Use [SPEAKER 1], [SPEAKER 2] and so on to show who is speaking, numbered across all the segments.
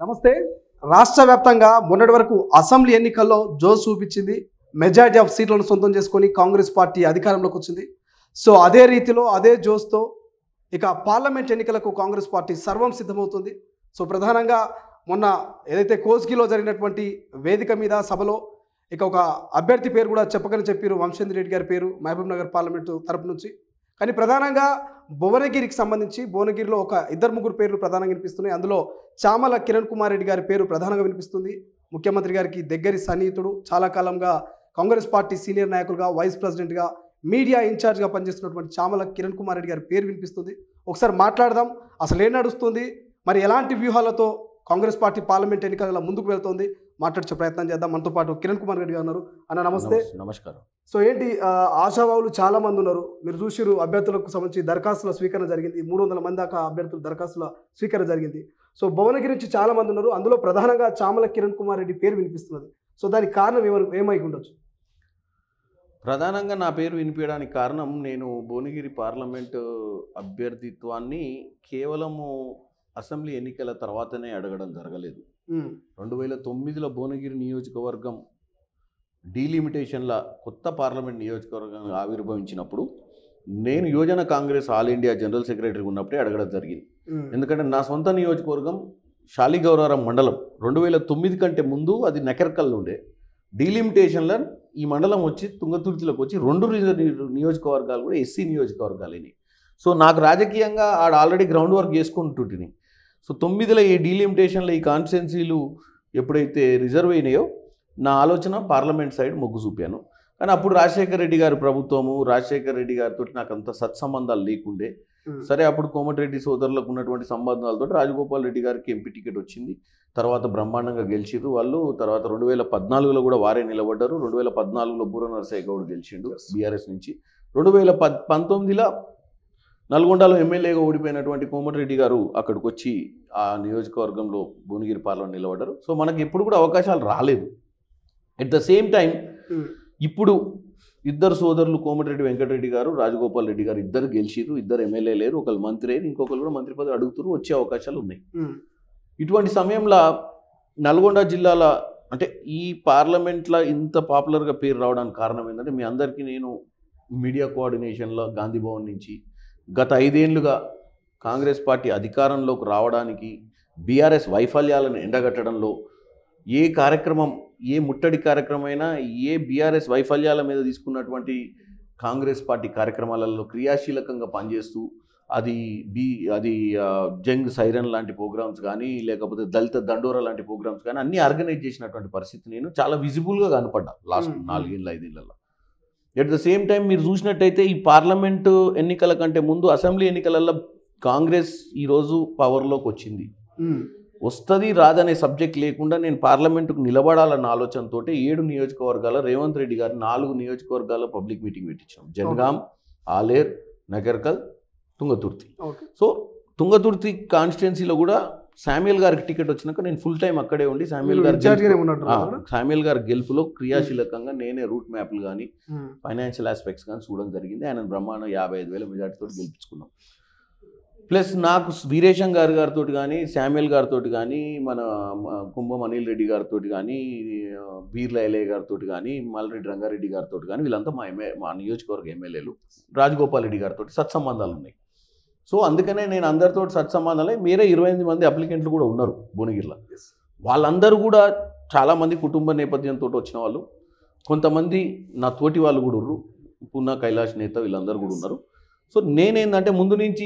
[SPEAKER 1] నమస్తే రాష్ట్ర వ్యాప్తంగా మొన్నటి వరకు అసెంబ్లీ ఎన్నికల్లో జోస్ చూపించింది మెజారిటీ ఆఫ్ సీట్లను సొంతం చేసుకొని కాంగ్రెస్ పార్టీ అధికారంలోకి వచ్చింది సో అదే రీతిలో అదే జోస్తో ఇక పార్లమెంట్ ఎన్నికలకు కాంగ్రెస్ పార్టీ సర్వం సిద్ధమవుతుంది సో ప్రధానంగా మొన్న ఏదైతే కోస్గిలో జరిగినటువంటి వేదిక మీద సభలో ఇక ఒక అభ్యర్థి పేరు కూడా చెప్పకని చెప్పారు వంశేంద్ర రెడ్డి గారి పేరు మహబూబ్ నగర్ పార్లమెంటు తరపు నుంచి కానీ ప్రధానంగా భువనగిరికి సంబంధించి భువనగిరిలో ఒక ఇద్దరు ముగ్గురు పేర్లు ప్రధానంగా వినిపిస్తున్నాయి అందులో చామల కిరణ్ కుమార్ రెడ్డి గారి పేరు ప్రధానంగా వినిపిస్తుంది ముఖ్యమంత్రి గారికి దగ్గరి సన్నిహితుడు చాలా కాలంగా కాంగ్రెస్ పార్టీ సీనియర్ నాయకులుగా వైస్ ప్రెసిడెంట్గా మీడియా ఇన్ఛార్జ్గా పనిచేస్తున్నటువంటి చామల కిరణ్ కుమార్ రెడ్డి గారి పేరు వినిపిస్తుంది ఒకసారి మాట్లాడదాం అసలు ఏం నడుస్తుంది మరి ఎలాంటి వ్యూహాలతో కాంగ్రెస్ పార్టీ పార్లమెంట్ ఎన్నికల ముందుకు వెళ్తోంది మాట్లాడే ప్రయత్నం చేద్దాం మనతో పాటు కిరణ్ కుమార్ రెడ్డి గారు ఉన్నారు అన్న నమస్తే
[SPEAKER 2] నమస్- నమస్కారం
[SPEAKER 1] సో ఏంటి ఆ, ఆశావాహులు చాలా మంది ఉన్నారు మీరు చూసిరు అభ్యర్థులకు సంబంధించి దరఖాస్తుల స్వీకరణ జరిగింది మూడు వందల మంది దాకా అభ్యర్థుల దరఖాస్తుల స్వీకరణ జరిగింది సో భువనగిరి నుంచి చాలా మంది ఉన్నారు అందులో ప్రధానంగా చామల కిరణ్ కుమార్ రెడ్డి పేరు వినిపిస్తున్నది సో దానికి కారణం ఏమై ఏమై ఉండొచ్చు
[SPEAKER 2] ప్రధానంగా నా పేరు వినిపించడానికి కారణం నేను భువనగిరి పార్లమెంటు అభ్యర్థిత్వాన్ని కేవలము అసెంబ్లీ ఎన్నికల తర్వాతనే అడగడం జరగలేదు
[SPEAKER 1] ఉమ్,
[SPEAKER 2] రెండు వేల తొమ్మిదిలో భువనగిరి నియోజకవర్గం డీలిమిటేషన్ల కొత్త పార్లమెంట్ నియోజకవర్గం ఆవిర్భవించినప్పుడు నేను యువజన Congress all India general secretary ఉన్నప్పుడే అడగడం జరిగింది
[SPEAKER 1] ఉమ్,
[SPEAKER 2] ఎందుకంటే నా సొంత నియోజకవర్గం శాలిగౌరారం మండలం రెండు వేల తొమ్మిది కంటే ముందు అది నెకర్కల్లో ఉండే డీలిమిటేషన్లో ఈ మండలం వచ్చి తుంగతుర్తిలోకి వచ్చి రెండు రి- నియోజకవర్గాలు కూడా ఎస్సీ నియోజకవర్గాలు అయినాయి సో నాకు రాజకీయంగా ఆడ ఆల్రెడీ గ్రౌండ్ వర్క్ చేసుకుంటుంటిని సో తొమ్మిదిలో ఈ డీలిమిటేషన్లో ఈ కాన్స్టిట్యున్సీలు ఎప్పుడైతే రిజర్వ్ అయినాయో నా ఆలోచన పార్లమెంట్ సైడ్ మొగ్గు చూపాను కానీ అప్పుడు రాజశేఖర రెడ్డి గారి ప్రభుత్వము రాజశేఖర రెడ్డి గారితో నాకు అంత సత్సంబంధాలు లేకుండే
[SPEAKER 1] ఉమ్,
[SPEAKER 2] సరే అప్పుడు కోమటిరెడ్డి సోదరులకు ఉన్నటువంటి సంబంధాలతో రాజగోపాల్ రెడ్డి గారికి ఎంపీ టికెట్ వచ్చింది తర్వాత బ్రహ్మాండంగా గెలిచిర్రు వాళ్ళు తర్వాత రెండు వేల పద్నాలుగులో కూడా వారే నిలబడ్డారు రెండు వేల పద్నాలుగులో బూర నరసయ్య గౌడ్ గెలిచిండు
[SPEAKER 1] Yes.
[SPEAKER 2] బీఆర్ఎస్ నుంచి రెండు వేల పద్ పంతొమ్మిదిలో నల్గొండలో ఎమ్మెల్యేగా ఓడిపోయినటువంటి కోమటిరెడ్డి గారు అక్కడికి వచ్చి ఆ నియోజకవర్గంలో భువనగిరి పార్లమెంట్ నిలబడ్డారు సో మనకి ఎప్పుడు కూడా అవకాశాలు రాలేదు at the same time
[SPEAKER 1] um,
[SPEAKER 2] ఇప్పుడు ఇద్దరు సోదరులు కోమటిరెడ్డి వెంకటరెడ్డి గారు రాజగోపాల్ రెడ్డి గారు ఇద్దరు గెలిచిరు ఇద్దరు ఎమ్మెల్యే లేరు ఒకరు మంత్రి అయ్యారు ఇంకొకరు కూడా మంత్రి పదవి అడుగుతారు వచ్చే అవకాశాలు ఉన్నాయి
[SPEAKER 1] ఉమ్,
[SPEAKER 2] ఇటువంటి సమయంలో నల్గొండ జిల్లాల అంటే ఈ పార్లమెంట్లో ఇంత పాపులర్గా పేరు రావడానికి కారణం ఏంటంటే మీ అందరికీ నేను మీడియా కోఆర్డినేషన్లో గాంధీ భవన్ నుంచి గత ఐదేళ్లుగా కాంగ్రెస్ పార్టీ అధికారంలోకి రావడానికి బీఆర్ఎస్ వైఫల్యాలను ఎండగట్టడంలో ఏ కార్యక్రమం ఏ ముట్టడి కార్యక్రమమైనా ఏ బీఆర్ఎస్ వైఫల్యాల మీద తీసుకున్నటువంటి కాంగ్రెస్ పార్టీ కార్యక్రమాలలో క్రియాశీలకంగా పనిచేస్తూ అది బీ అది ఆ, జంగ్ సైరన్ లాంటి ప్రోగ్రామ్స్ కానీ లేకపోతే దళిత దండోరా లాంటి ప్రోగ్రామ్స్ కానీ అన్నీ ఆర్గనైజ్ చేసినటువంటి పరిస్థితి నేను చాలా విజిబుల్గా కనపడ్డా లాస్ట్
[SPEAKER 1] మ్మ్.
[SPEAKER 2] నాలుగేళ్ళ ఐదేళ్లలో ఎట్ ద సేమ్ టైం మీరు చూసినట్టయితే ఈ పార్లమెంటు ఎన్నికల కంటే ముందు అసెంబ్లీ ఎన్నికలలో కాంగ్రెస్ ఈరోజు పవర్లోకి వచ్చింది
[SPEAKER 1] ఉమ్,
[SPEAKER 2] వస్తుంది రాదనే సబ్జెక్ట్ లేకుండా నేను పార్లమెంటుకు నిలబడాలన్న ఆలోచనతో ఏడు నియోజకవర్గాల రేవంత్ రెడ్డి గారు నాలుగు నియోజకవర్గాల పబ్లిక్ మీటింగ్ పెట్టించాం జనగాం ఆలేర్ నగర్కల్ తుంగతుర్తి
[SPEAKER 1] ఓకే
[SPEAKER 2] సో తుంగతుర్తి కాన్స్టిట్యున్సీలో కూడా శామ్యుల్ గారికి టికెట్ వచ్చినాక నేను ఫుల్ టైం అక్కడే ఉండి శామ్యుల్
[SPEAKER 1] మీరు
[SPEAKER 2] గారి
[SPEAKER 1] ఇన్ఛార్జ్గానే
[SPEAKER 2] గెలుపులో-
[SPEAKER 1] ఉన్నట్టు
[SPEAKER 2] ఆ,
[SPEAKER 1] కదా?
[SPEAKER 2] శామ్యుల్ గారి గెలుపులో క్రియాశీలకంగా నేనే రూట్ మ్యాప్లు కానీ
[SPEAKER 1] ఉమ్,
[SPEAKER 2] ఫైనాన్షియల్ ఆస్పెక్ట్స్ కానీ చూడడం జరిగింది ఆయన బ్రహ్మాండం యాభై ఐదు వేల మెజార్టీతో గెలిపించుకున్నాం ప్లస్ నాకు వీరేశం గారి గారితో కానీ శామ్యుల్ గారితో కానీ మన మ- కుంభం అనిల్ రెడ్డి గారితో కానీ ఆ, బీర్ల ఎలయ్య గారితో కానీ మల్రెడ్డి రంగారెడ్డి గారితో కానీ వీళ్ళంతా మా ఎమ్మె మా నియోజకవర్గ ఎమ్మెల్యేలు రాజగోపాల్ రెడ్డి గారితో సత్సంబంధాలు ఉన్నాయి సో అందుకనే నేను అందరితో సత్సంబంధాలే మీరే ఇరవై ఎనిమిది మంది అప్లికెంట్లు కూడా ఉన్నారు భువనగిరిలో
[SPEAKER 1] Yes.
[SPEAKER 2] వాళ్ళందరూ కూడా చాలామంది కుటుంబ నేపథ్యంతో వచ్చిన వాళ్ళు కొంతమంది నా తోటి వాళ్ళు కూడా ఉన్నారు పూనా కైలాష్ నేత వీళ్ళందరూ కూడా ఉన్నారు సో నేనేందంటే ముందు నుంచి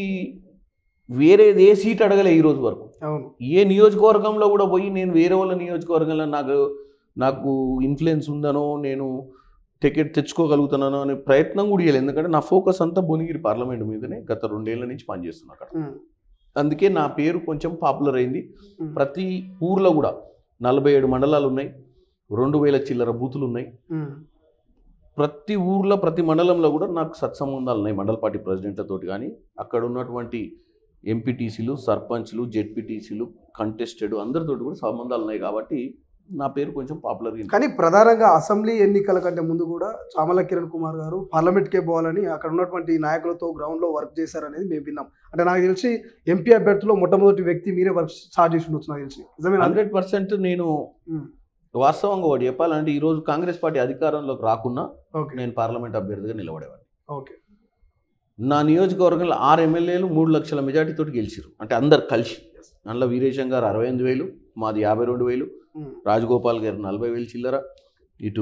[SPEAKER 2] వేరేది ఏ సీట్ అడగలే ఈ రోజు వరకు
[SPEAKER 1] అవును
[SPEAKER 2] ఏ నియోజకవర్గంలో కూడా పోయి నేను వేరే వాళ్ళ నియోజకవర్గంలో నాకు నాకు ఇన్ఫ్లుయెన్స్ ఉందనో నేను టికెట్ తెచ్చుకోగలుగుతున్నానో అనే ప్రయత్నం కూడా చేయలేదు ఎందుకంటే నా ఫోకస్ అంతా భువనగిరి పార్లమెంట్ మీదనే గత రెండేళ్ల నుంచి పనిచేస్తున్నా అక్కడ
[SPEAKER 1] ఉమ్,
[SPEAKER 2] అందుకే నా పేరు కొంచెం పాపులర్ అయింది
[SPEAKER 1] ఉమ్,
[SPEAKER 2] ప్రతి ఊర్లో కూడా నలభై ఏడు మండలాలు ఉన్నాయి రెండు వేల చిల్లర బూతులు ఉన్నాయి
[SPEAKER 1] ఉమ్,
[SPEAKER 2] ప్రతి ఊర్లో ప్రతి మండలంలో కూడా నాకు సత్సంబంధాలు ఉన్నాయి మండల పార్టీ ప్రెసిడెంట్లతో కానీ అక్కడ ఉన్నటువంటి ఎంపీటీసీలు సర్పంచ్లు జెడ్పీటీసీలు కంటెస్టెడ్ అందరితో కూడా సంబంధాలు ఉన్నాయి కాబట్టి నా పేరు కొంచెం పాపులర్
[SPEAKER 1] కానీ ప్రధానంగా అసెంబ్లీ ఎన్నికల కంటే ముందు కూడా చామల కిరణ్ కుమార్ గారు పార్లమెంట్కే పోవాలని అక్కడ ఉన్నటువంటి నాయకులతో గ్రౌండ్లో వర్క్ చేశారనేది మేము విన్నాం అంటే నాకు తెలిసి ఎంపీ అభ్యర్థిలో మొట్టమొదటి వ్యక్తి మీరే వర్క్ స్టార్ట్ చేసి ఉండొచ్చు నాకు తెలిసి నిజమేనా
[SPEAKER 2] హండ్రెడ్ పర్సెంట్ నేను
[SPEAKER 1] ఉమ్.
[SPEAKER 2] వాస్తవంగా ఒకటి చెప్పాలంటే ఈరోజు కాంగ్రెస్ పార్టీ అధికారంలోకి రాకున్నా
[SPEAKER 1] ఓకే
[SPEAKER 2] నేను పార్లమెంట్ అభ్యర్థిగా నిలబడేవాడిని
[SPEAKER 1] ఓకే
[SPEAKER 2] నా నియోజకవర్గంలో ఆరు ఎమ్మెల్యేలు మూడు లక్షల మెజార్టీతో గెలిచారు అంటే అందరు కలిసి అందులో వీరేశం గారు అరవై ఎనిమిది వేలు మాది యాభై రెండు వేలు
[SPEAKER 1] ఉమ్.
[SPEAKER 2] రాజగోపాల్ గారు నలభై వేలు చిల్లర ఇటు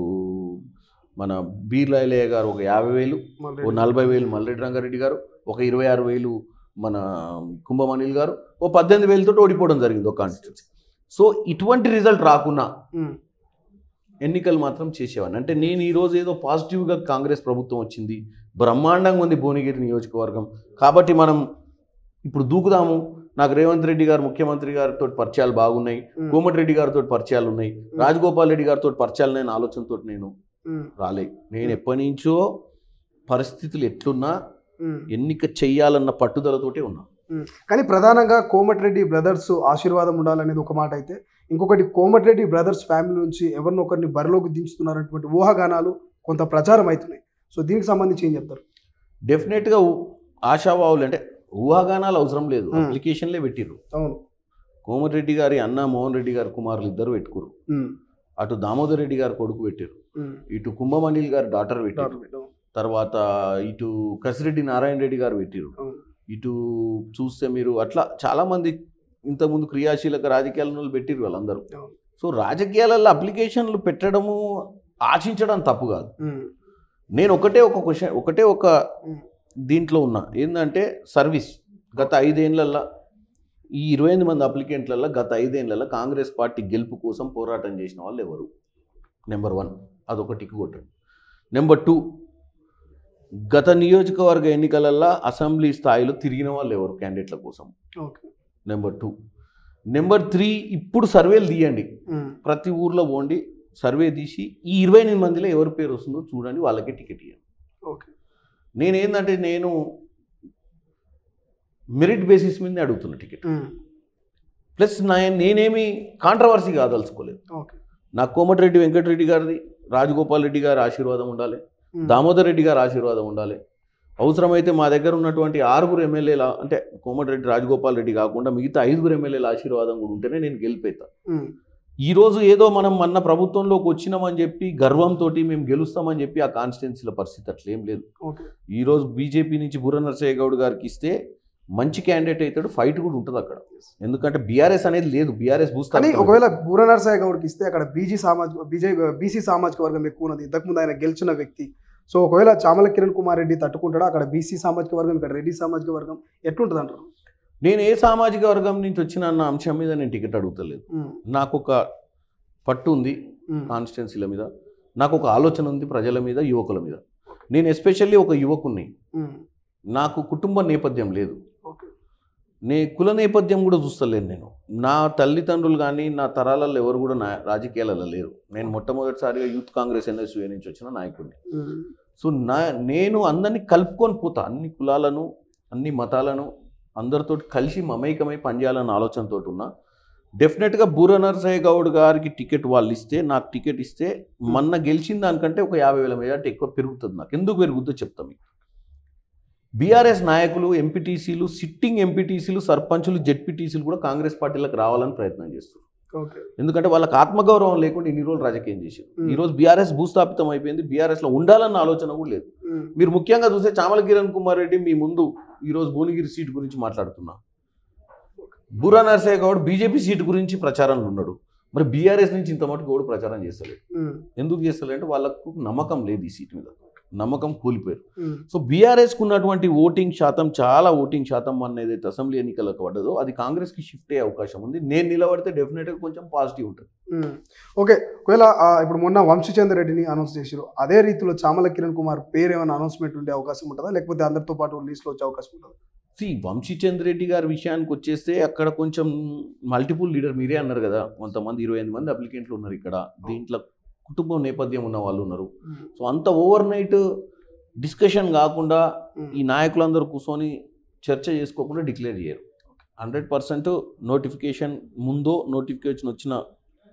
[SPEAKER 2] మన బీర్లాయలయ్య గారు ఒక యాభై వేలు
[SPEAKER 1] మళ్ళీ
[SPEAKER 2] ఓ నలభై వేలు మల్లెడ్డి రంగారెడ్డి గారు ఒక ఇరవై ఆరు వేలు మన కుంభమణిల్ గారు ఓ పద్దెనిమిది వేలతో ఓడిపోవడం జరిగింది ఒక కాన్స్టిట్యూన్సీ సో ఇటువంటి రిజల్ట్ రాకున్నా
[SPEAKER 1] ఉమ్.
[SPEAKER 2] ఎన్నికలు మాత్రం చేసేవాడిని అంటే నేను ఈరోజు ఏదో పాజిటివ్గా కాంగ్రెస్ ప్రభుత్వం వచ్చింది బ్రహ్మాండంగా ఉంది భువనగిరి నియోజకవర్గం కాబట్టి మనం ఇప్పుడు దూకుదాము నాకు రేవంత్ రెడ్డి గారు ముఖ్యమంత్రి గారితో పరిచయాలు బాగున్నాయి
[SPEAKER 1] ఉమ్.
[SPEAKER 2] కోమటిరెడ్డి గారితో పరిచయాలు ఉన్నాయి రాజగోపాల్ రెడ్డి గారితో పరిచయాలు నేను ఆలోచనతో నేను
[SPEAKER 1] ఉమ్.
[SPEAKER 2] రాలే నేను ఎప్పటి నుంచో పరిస్థితులు ఎట్లున్నా
[SPEAKER 1] ఉమ్.
[SPEAKER 2] ఎన్నిక చెయ్యాలన్న పట్టుదలతోటే ఉన్నా
[SPEAKER 1] కానీ ప్రధానంగా కోమటిరెడ్డి బ్రదర్స్ ఆశీర్వాదం ఉండాలనేది ఒక మాట అయితే ఇంకొకటి కోమటిరెడ్డి బ్రదర్స్ ఫ్యామిలీ నుంచి ఎవరినొకరిని బరిలోకి దించుతున్నారనేటువంటి ఊహాగానాలు కొంత ప్రచారం అవుతున్నాయి సో దీనికి సంబంధించి ఏం చెప్తారు
[SPEAKER 2] డెఫినెట్గా ఊ- ఆశావాహులు అంటే ఊహాగానాలు అవసరం లేదు
[SPEAKER 1] Hmm.
[SPEAKER 2] అప్లికేషన్లే పెట్టిర్రు
[SPEAKER 1] అవును
[SPEAKER 2] కోమటిరెడ్డి గారి అన్న మోహన్ రెడ్డి గారి కుమారులు ఇద్దరు పెట్టుకురు
[SPEAKER 1] ఉమ్.
[SPEAKER 2] అటు దామోదర్ రెడ్డి గారు కొడుకు పెట్టారు
[SPEAKER 1] ఉమ్.
[SPEAKER 2] ఇటు కుంభమణిల్ గారు డాటర్ పెట్టారు
[SPEAKER 1] డాక్టర్ బిడ్డ.
[SPEAKER 2] తర్వాత ఇటు కసిరెడ్డి నారాయణ రెడ్డి గారు పెట్టారు
[SPEAKER 1] అవును.
[SPEAKER 2] ఇటు చూస్తే మీరు అట్లా చాలామంది ఇంతకుముందు క్రియాశీలక రాజకీయాల వాళ్ళు పెట్టిరు వాళ్ళందరూ
[SPEAKER 1] అవును.
[SPEAKER 2] సో రాజకీయాలలో అప్లికేషన్లు పెట్టడము ఆశించడం తప్పు కాదు
[SPEAKER 1] ఉమ్.
[SPEAKER 2] నేను ఒకటే ఒక క్వశ్చన్ ఒకటే ఒక
[SPEAKER 1] ఉమ్.
[SPEAKER 2] దీంట్లో ఉన్నా ఏంటంటే సర్వీస్ గత ఐదేళ్లలో ఈ ఇరవై ఎనిమిది మంది అప్లికెంట్లలో గత ఐదేళ్లలో కాంగ్రెస్ పార్టీ గెలుపు కోసం పోరాటం చేసిన వాళ్ళు ఎవరు నెంబర్ వన్ అదొక టిక్ కొట్టండి నెంబర్ టూ గత నియోజకవర్గ ఎన్నికలల్లో అసెంబ్లీ స్థాయిలో తిరిగిన వాళ్ళు ఎవరు క్యాండిడేట్ల కోసం
[SPEAKER 1] okay
[SPEAKER 2] number two number three ఇప్పుడు సర్వేలు తీయండి
[SPEAKER 1] ఉమ్.
[SPEAKER 2] ప్రతి ఊర్లో పోండి సర్వే తీసి ఈ ఇరవై ఎనిమిది మందిలో ఎవరి పేరు వస్తుందో చూడండి వాళ్ళకే టికెట్ ఇవ్వండి
[SPEAKER 1] ఓకే
[SPEAKER 2] నేనేందంటే నేను మెరిట్ బేసిస్ మీదనే అడుగుతున్న టికెట్
[SPEAKER 1] ఉమ్.
[SPEAKER 2] ప్లస్ నా నేనేమి కాంట్రవర్సీ కాదలుచుకోలేదు
[SPEAKER 1] ఓకే
[SPEAKER 2] నాకు కోమటిరెడ్డి వెంకటరెడ్డి గారిది రాజగోపాల్ రెడ్డి గారి ఆశీర్వాదం ఉండాలి
[SPEAKER 1] ఉమ్.
[SPEAKER 2] దామోదర్ రెడ్డి గారి ఆశీర్వాదం ఉండాలి అవసరమైతే మా దగ్గర ఉన్నటువంటి ఆరుగురు ఎమ్మెల్యేల అంటే కోమటిరెడ్డి రాజగోపాల్ రెడ్డి కాకుండా మిగతా ఐదుగురు ఎమ్మెల్యేల ఆశీర్వాదం కూడా ఉంటేనే నేను గెలిపేతా
[SPEAKER 1] ఉమ్.
[SPEAKER 2] ఈరోజు ఏదో మనం మన ప్రభుత్వంలోకి వచ్చినామని చెప్పి గర్వంతో మేము గెలుస్తామని చెప్పి ఆ కాన్స్టిట్యున్సీల పరిస్థితి అట్లేం లేదు
[SPEAKER 1] ఓకే
[SPEAKER 2] ఈరోజు బీజేపీ నుంచి బుర్ర నరసయ్య గౌడ్ గారికి ఇస్తే మంచి క్యాండిడేట్ అవుతాడు ఫైట్ కూడా ఉంటుంది అక్కడ ఎందుకంటే బీఆర్ఎస్ అనేది లేదు బీఆర్ఎస్
[SPEAKER 1] కానీ
[SPEAKER 2] భూస్థాపితం
[SPEAKER 1] ఒకవేళ బూర నరసాయి గౌడ్కి ఇస్తే అక్కడ బీజీ సామాజిక బీజే బీసీ సామాజిక వర్గం ఎక్కువ ఉన్నది ఇంతకుముందు ఆయన గెలిచిన వ్యక్తి సో ఒకవేళ చామల కిరణ్ కుమార్ రెడ్డి తట్టుకుంటాడా అక్కడ బీసీ సామాజిక వర్గం ఇక్కడ రెడ్డి సామాజిక వర్గం ఎట్లుంటుంది అంటారు
[SPEAKER 2] నేను ఏ సామాజిక వర్గం నుంచి వచ్చిన అన్న అంశం మీద నేను టికెట్ అడుగుతలేదు
[SPEAKER 1] ఉమ్.
[SPEAKER 2] నాకు ఒక పట్టు ఉంది
[SPEAKER 1] ఉమ్.
[SPEAKER 2] కాన్స్టిట్యున్సీల మీద నాకు ఒక ఆలోచన ఉంది ప్రజల మీద యువకుల మీద నేను ఎస్పెషల్లీ ఒక యువకుని
[SPEAKER 1] ఉమ్.
[SPEAKER 2] నాకు కుటుంబ నేపథ్యం లేదు
[SPEAKER 1] ఓకే
[SPEAKER 2] నే కుల నేపథ్యం కూడా చూస్తలేను నేను నా తల్లిదండ్రులు కానీ నా తరాలలో ఎవరు కూడా నా రాజకీయాలలో లేరు నేను మొట్టమొదటిసారిగా యూత్ కాంగ్రెస్ ఎన్ఎస్యూ నుంచి వచ్చిన నాయకుడిని
[SPEAKER 1] ఉమ్.
[SPEAKER 2] సో నా నేను అందరినీ కలుపుకొని పోతా అన్ని కులాలను అన్ని మతాలను అందరితో కలిసి మమేకమై పనిచేయాలన్న ఆలోచనతో ఉన్నా డెఫినెట్గా బూర నరసయ్య గౌడ్ గారికి టికెట్ వాళ్ళు ఇస్తే నాకు టికెట్ ఇస్తే మొన్న గెలిచిన దానికంటే ఒక యాభై వేల మెజార్టీ ఎక్కువ పెరుగుతుంది నాకు ఎందుకు పెరుగుద్దో చెప్తాం మీకు బీఆర్ఎస్ నాయకులు ఎంపీటీసీలు సిట్టింగ్ ఎంపీటీసీలు సర్పంచులు జెడ్పీటీసీలు కూడా కాంగ్రెస్ పార్టీలకు రావాలని ప్రయత్నం చేస్తారు
[SPEAKER 1] ఓకే
[SPEAKER 2] ఎందుకంటే వాళ్ళకి ఆత్మగౌరవం లేకుండా ఇన్ని రోజులు రాజకీయం చేశారు
[SPEAKER 1] Hmm.
[SPEAKER 2] ఈరోజు బీఆర్ఎస్ భూస్థాపితం అయిపోయింది బీఆర్ఎస్లో ఉండాలన్న ఆలోచన కూడా లేదు
[SPEAKER 1] ఉమ్.
[SPEAKER 2] మీరు ముఖ్యంగా చూస్తే చామల కిరణ్ కుమార్ రెడ్డి మీ ముందు ఈరోజు భువనగిరి సీట్ గురించి మాట్లాడుతున్నా బుర్రా నరసయ్య గౌడ్ బీజేపీ సీట్ గురించి ప్రచారంలో ఉన్నాడు మరి బీఆర్ఎస్ నుంచి ఇంత మటుకు గౌడ్ ప్రచారం చేస్తలేడు
[SPEAKER 1] ఉమ్.
[SPEAKER 2] ఎందుకు చేస్తలేడు అంటే వాళ్ళకు నమ్మకం లేదు ఈ సీట్ మీద నమ్మకం కూలిపోయారు
[SPEAKER 1] ఉమ్.
[SPEAKER 2] సో బీఆర్ఎస్కు ఉన్నటువంటి ఓటింగ్ శాతం చాలా ఓటింగ్ శాతం మన ఏదైతే అసెంబ్లీ ఎన్నికలకు పడ్డదో అది కాంగ్రెస్కి షిఫ్ట్ అయ్యే అవకాశం ఉంది నేను నిలబడితే డెఫినెట్గా కొంచెం పాజిటివ్ ఉంటుంది
[SPEAKER 1] ఉమ్. ఓకే ఒకవేళ ఆ, ఇప్పుడు మొన్న వంశీచంద్ర రెడ్డిని అనౌన్స్ చేశారు అదే రీతిలో చామల కిరణ్ కుమార్ పేరు ఏమైనా అనౌన్స్మెంట్ ఉండే అవకాశం ఉంటుందా లేకపోతే అందరితో పాటు లిస్ట్లో వచ్చే అవకాశం ఉంటుందా
[SPEAKER 2] సి వంశీచంద్ర రెడ్డి గారి విషయానికి వచ్చేస్తే అక్కడ కొంచెం మల్టిపుల్ లీడర్ మీరే అన్నారు కదా కొంతమంది ఇరవై ఎనిమిది మంది అప్లికెంట్లు ఉన్నారు ఇక్కడ దీంట్లో కుటుంబం నేపథ్యం ఉన్న వాళ్ళు ఉన్నారు
[SPEAKER 1] ఉమ్.
[SPEAKER 2] సో అంత ఓవర్ నైట్ డిస్కషన్ కాకుండా
[SPEAKER 1] ఉమ్.
[SPEAKER 2] ఈ నాయకులందరూ కూర్చొని చర్చ చేసుకోకుండా డిక్లేర్ చేయరు హండ్రెడ్ పర్సెంట్ నోటిఫికేషన్ ముందో నోటిఫికేషన్ వచ్చిన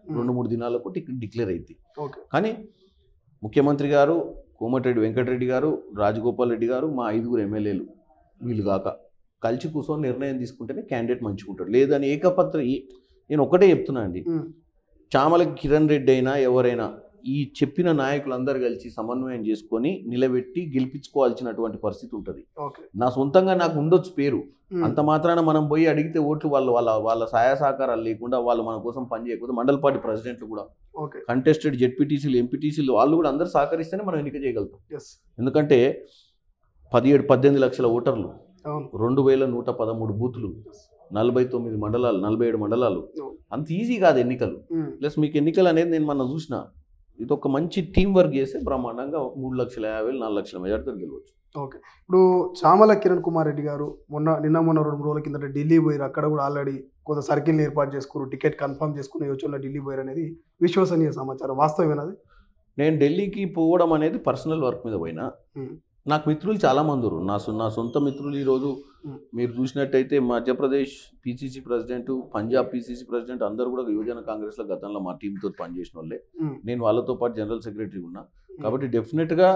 [SPEAKER 2] రెండు మూడు దినాలకు టికెట్ డిక్లేర్ అయింది
[SPEAKER 1] ఓకే
[SPEAKER 2] కానీ ముఖ్యమంత్రి గారు కోమటిరెడ్డి వెంకటరెడ్డి గారు రాజగోపాల్ రెడ్డి గారు మా ఐదుగురు ఎమ్మెల్యేలు వీళ్ళు కాక కలిసి కూర్చొని నిర్ణయం తీసుకుంటేనే క్యాండిడేట్ మంచిగా ఉంటాడు లేదని ఏకపత్ర ఏ- నేను ఒకటే చెప్తున్నా అండి
[SPEAKER 1] ఉమ్,
[SPEAKER 2] చామల కిరణ్ రెడ్డి అయినా ఎవరైనా ఈ చెప్పిన నాయకులందరూ కలిసి సమన్వయం చేసుకొని నిలబెట్టి గెలిపించుకోవాల్సినటువంటి పరిస్థితి ఉంటుంది
[SPEAKER 1] ఓకే
[SPEAKER 2] నా సొంతంగా నాకు ఉండొచ్చు పేరు
[SPEAKER 1] ఉమ్,
[SPEAKER 2] అంత మాత్రాన మనం పోయి అడిగితే ఓట్లు వాళ్ళు వాళ్ళ వాళ్ళ సహాయ సహకారాలు లేకుండా వాళ్ళు మన కోసం పనిచేయకపోతే మండల పార్టీ ప్రెసిడెంట్లు కూడా
[SPEAKER 1] ఓకే
[SPEAKER 2] కంటెస్టెడ్ జెడ్పీటీసీలు ఎంపీటీసీలు వాళ్ళు కూడా అందరూ సహకరిస్తేనే మనం ఎన్నిక చేయగలుగుతాం
[SPEAKER 1] ఎస్
[SPEAKER 2] ఎందుకంటే పదిహేడు పద్దెనిమిది లక్షల ఓటర్లు
[SPEAKER 1] అవును
[SPEAKER 2] రెండు వేల నూట పదమూడు బూతులు నలభై తొమ్మిది మండలాలు నలభై ఏడు మండలాలు
[SPEAKER 1] అవును.
[SPEAKER 2] అంత ఈజీ కాదు ఎన్నికలు
[SPEAKER 1] ఉమ్,
[SPEAKER 2] ప్లస్ మీకు ఎన్నికలు అనేది నేను మన చూసిన ఇది ఒక మంచి టీం వర్క్ చేస్తే బ్రహ్మాండంగా ఒక మూడు లక్షల యాభై వేలు నాలుగు లక్షల మెజార్టీతో గెలవచ్చు
[SPEAKER 1] ఓకే ఇప్పుడు చామల కిరణ్ కుమార్ రెడ్డి గారు మొన్న నిన్న మొన్న రెండు మూడు రోజుల కిందట ఢిల్లీ పోయారు అక్కడ కూడా ఆల్రెడీ కొంత సర్కిల్ని ఏర్పాటు చేసుకున్నారు టికెట్ కన్ఫర్మ్ చేసుకుని యోచనలో ఢిల్లీ పోయారు అనేది విశ్వసనీయ సమాచారం వాస్తవమేనది
[SPEAKER 2] నేను ఢిల్లీకి పోవడం అనేది పర్సనల్ వర్క్ మీద పోయినా
[SPEAKER 1] ఉమ్,
[SPEAKER 2] నాకు మిత్రులు చాలా మంది ఉన్నారు నా సొ- నా సొంత మిత్రులు ఈరోజు
[SPEAKER 1] Hmm.
[SPEAKER 2] మీరు చూసినట్టయితే Madhya Pradesh PCC president Punjab PCC president అందరూ కూడా యువజన కాంగ్రెస్లో గతంలో మా టీంతో పనిచేసిన వాళ్ళే
[SPEAKER 1] ఉమ్,
[SPEAKER 2] నేను వాళ్ళతో పాటు జనరల్ సెక్రటరీ ఉన్నా కాబట్టి డెఫినెట్గా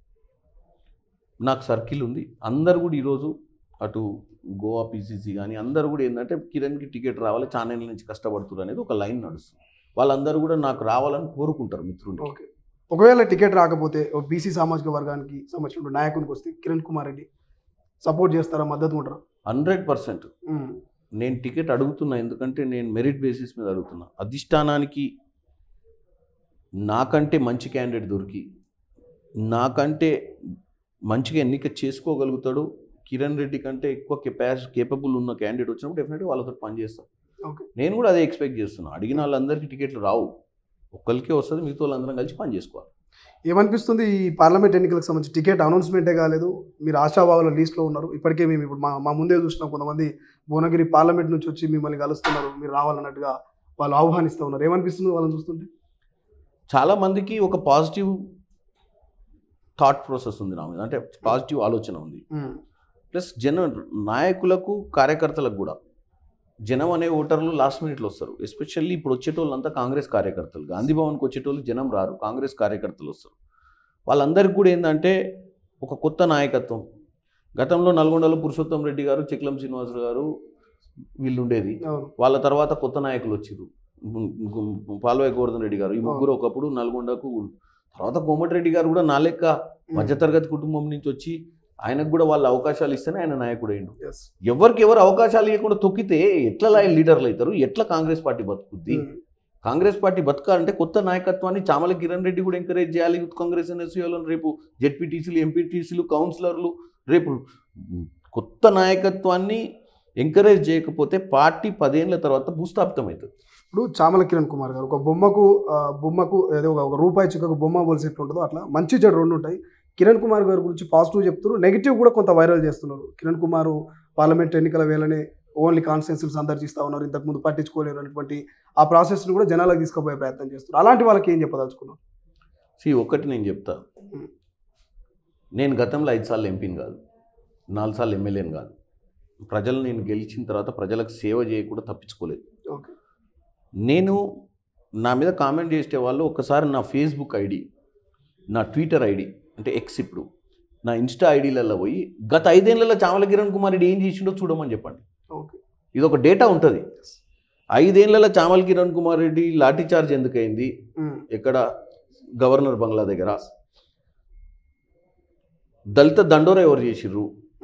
[SPEAKER 2] నాకు సర్కిల్ ఉంది అందరు కూడా ఈరోజు అటు గోవా పీసీసీ కానీ అందరూ కూడా ఏంటంటే కిరణ్కి టికెట్ రావాలి ఛానల్ నుంచి కష్టపడుతున్నారు అనేది ఒక లైన్ నడుస్తుంది వాళ్ళందరూ కూడా నాకు రావాలని కోరుకుంటారు మిత్రుడికి
[SPEAKER 1] ఓకే ఒకవేళ టికెట్ రాకపోతే బీసీ సామాజిక వర్గానికి సంబంధించిన నాయకునికి వస్తే కిరణ్ కుమార్ రెడ్డి సపోర్ట్ చేస్తారా మద్దతు ఉంటారా
[SPEAKER 2] హండ్రెడ్ పర్సెంట్
[SPEAKER 1] ఉమ్,
[SPEAKER 2] నేను టికెట్ అడుగుతున్నా ఎందుకంటే నేను మెరిట్ బేసిస్ మీద అడుగుతున్నా అధిష్టానానికి నాకంటే మంచి క్యాండిడేట్ దొరికి నాకంటే మంచిగా ఎన్నిక చేసుకోగలుగుతాడు కిరణ్ రెడ్డి కంటే ఎక్కువ కెపాసి కేపబుల్ ఉన్న క్యాండిడేట్ వచ్చినప్పుడు డెఫినెట్గా వాళ్ళతో పనిచేస్తాను
[SPEAKER 1] ఓకే
[SPEAKER 2] నేను కూడా అదే ఎక్స్పెక్ట్ చేస్తున్నా అడిగిన వాళ్ళందరికీ టికెట్లు రావు ఒక్కరికే వస్తుంది మిగతా వాళ్ళందరం కలిసి పని చేసుకోవాలి
[SPEAKER 1] ఏమనిపిస్తుంది ఈ పార్లమెంట్ ఎన్నికలకు సంబంధించి టికెట్ అనౌన్స్మెంటే కాలేదు మీరు ఆశాభావాల లిస్ట్లో ఉన్నారు ఇప్పటికే మేము ఇప్పుడు మా మా ముందే చూసినాం కొంతమంది భువనగిరి పార్లమెంట్ నుంచి వచ్చి మిమ్మల్ని కలుస్తున్నారు మీరు రావాలన్నట్టుగా వాళ్ళు ఆహ్వానిస్తూ ఉన్నారు ఏమనిపిస్తుంది వాళ్ళని చూస్తుంటే
[SPEAKER 2] చాలా మందికి ఒక పాజిటివ్ థాట్ ప్రాసెస్ ఉంది నా మీద అంటే పాజిటివ్ ఆలోచన ఉంది
[SPEAKER 1] ఉమ్,
[SPEAKER 2] ప్లస్ జన నాయకులకు కార్యకర్తలకు కూడా జనం అనే ఓటర్లు లాస్ట్ మినిట్లో వస్తారు ఎస్పెషల్లీ ఇప్పుడు వచ్చేటోళ్ళు అంతా కాంగ్రెస్ కార్యకర్తలు గాంధీ భవన్కి వచ్చేటోళ్ళు జనం రారు కాంగ్రెస్ కార్యకర్తలు వస్తారు వాళ్ళందరికీ కూడా ఏంటంటే ఒక కొత్త నాయకత్వం గతంలో నల్గొండలో పురుషోత్తం రెడ్డి గారు చెక్లం శ్రీనివాసరావు గారు వీళ్ళు ఉండేది
[SPEAKER 1] అవును
[SPEAKER 2] వాళ్ళ తర్వాత కొత్త నాయకులు వచ్చారు పాల్వాయి గోవర్ధన్ రెడ్డి గారు ఈ ముగ్గురు ఒకప్పుడు నల్గొండకు తర్వాత కోమటిరెడ్డి గారు కూడా నా లెక్క మధ్యతరగతి కుటుంబం నుంచి వచ్చి ఆయనకు కూడా వాళ్ళ అవకాశాలు ఇస్తేనే ఆయన నాయకుడు అయ్యిండు
[SPEAKER 1] ఎస్
[SPEAKER 2] ఎవరికి ఎవరు అవకాశాలు ఇవ్వకుండా తొక్కితే ఎట్లా లాయల్ లీడర్లు అవుతారు ఎట్లా కాంగ్రెస్ పార్టీ బతుకుద్ది కాంగ్రెస్ పార్టీ బతకాలంటే కొత్త నాయకత్వాన్ని చామల కిరణ్ రెడ్డి కూడా ఎంకరేజ్ చేయాలి యూత్ కాంగ్రెస్ ఎన్ఎస్యూలను రేపు జెడ్పీటీసీలు ఎంపీటీసీలు కౌన్సిలర్లు రేపు కొత్త నాయకత్వాన్ని ఎంకరేజ్ చేయకపోతే పార్టీ పదేళ్ల తర్వాత భూస్థాపితం అవుతుంది
[SPEAKER 1] ఇప్పుడు చామల కిరణ్ కుమార్ గారు ఒక బొమ్మకు ఆ, బొమ్మకు ఏదో ఒక- ఒక రూపాయి చుక్కకు బొమ్మ పోలిసి ఎట్లా ఉంటుందో అట్లా మంచి చెడు రెండు ఉంటాయి కిరణ్ కుమార్ గారి గురించి పాజిటివ్ చెప్తున్నారు నెగిటివ్ కూడా కొంత వైరల్ చేస్తున్నారు కిరణ్ కుమార్ పార్లమెంట్ ఎన్నికల వేళనే ఓన్లీ కాన్స్టిట్యున్సీలు సందర్శిస్తా ఉన్నారు ఇంతకుముందు పట్టించుకోలేరు అనేటువంటి ఆ ప్రాసెస్ని కూడా జనాలకు తీసుకుపోయే ప్రయత్నం చేస్తున్నారు అలాంటి వాళ్ళకి ఏం చెప్పదలుచుకున్నారు
[SPEAKER 2] సి ఒకటి నేను చెప్తా నేను గతంలో ఐదు సార్లు ఎంపీని కాదు నాలుగు సార్లు ఎమ్మెల్యేని కాదు ప్రజలు నేను గెలిచిన తర్వాత ప్రజలకు సేవ చేయకుండా తప్పించుకోలేదు
[SPEAKER 1] ఓకే
[SPEAKER 2] నేను నా మీద కామెంట్ చేసే వాళ్ళు ఒకసారి నా ఫేస్బుక్ ఐడి నా ట్విట్టర్ ఐడి అంటే ఎక్స్ ఇప్పుడు నా ఇన్స్టా ఐడీలలో పోయి గత ఐదేళ్లలో చామల కిరణ్ కుమార్ రెడ్డి ఏం చేసిండో చూడమని చెప్పండి
[SPEAKER 1] ఓకే
[SPEAKER 2] ఇది ఒక డేటా ఉంటుంది ఐదేళ్లలో చామల కిరణ్ కుమార్ రెడ్డి లాఠీ చార్జ్ ఎందుకైంది ఎక్కడ గవర్నర్ బంగ్లా దగ్గర దళిత దండోర ఎవరు చేసిర్రు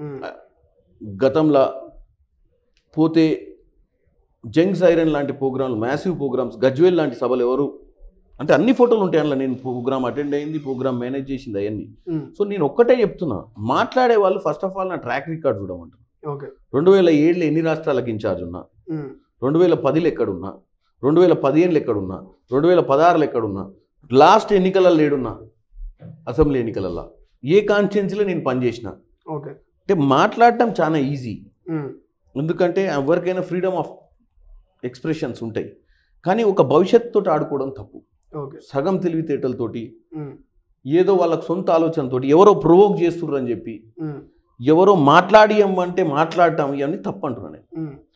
[SPEAKER 2] గతంలో పోతే జంగ్ సైరన్ లాంటి ప్రోగ్రాంలు మ్యాసివ్ ప్రోగ్రామ్స్ గజ్వేల్ లాంటి సభలు ఎవరు అంటే అన్ని ఫోటోలు ఉంటాయి అందులో నేను ప్రోగ్రామ్ అటెండ్ అయింది ప్రోగ్రామ్ మేనేజ్ చేసింది అవన్నీ సో నేను ఒక్కటే చెప్తున్నా మాట్లాడే వాళ్ళు ఫస్ట్ ఆఫ్ ఆల్ నా ట్రాక్ రికార్డ్ చూడమంటారు
[SPEAKER 1] ఓకే
[SPEAKER 2] రెండు వేల ఏడులో ఎన్ని రాష్ట్రాలకు ఇన్ఛార్జ్ ఉన్నా రెండు వేల పదిలో ఎక్కడున్నా రెండు వేల పదిహేనులో ఎక్కడున్నా రెండు వేల పదహారులో ఎక్కడున్నా లాస్ట్ ఎన్నికలలో లేడున్నా అసెంబ్లీ ఎన్నికలలో ఏ కాన్స్టిట్యున్సీలో నేను పనిచేసిన
[SPEAKER 1] ఓకే
[SPEAKER 2] అంటే మాట్లాడటం చాలా ఈజీ ఎందుకంటే ఎవరికైనా ఫ్రీడమ్ ఆఫ్ ఎక్స్ప్రెషన్స్ ఉంటాయి కానీ ఒక భవిష్యత్తుతో ఆడుకోవడం తప్పు
[SPEAKER 1] ఓకే
[SPEAKER 2] సగం తెలివితేటలతోటి ఏదో వాళ్ళకి సొంత ఆలోచనతోటి ఎవరో ప్రొవోక్ చేస్తుర్రు అని చెప్పి ఎవరో మాట్లాడియమ్మంటే మాట్లాడటం ఇవన్నీ తప్పు అంటున్నాను నేను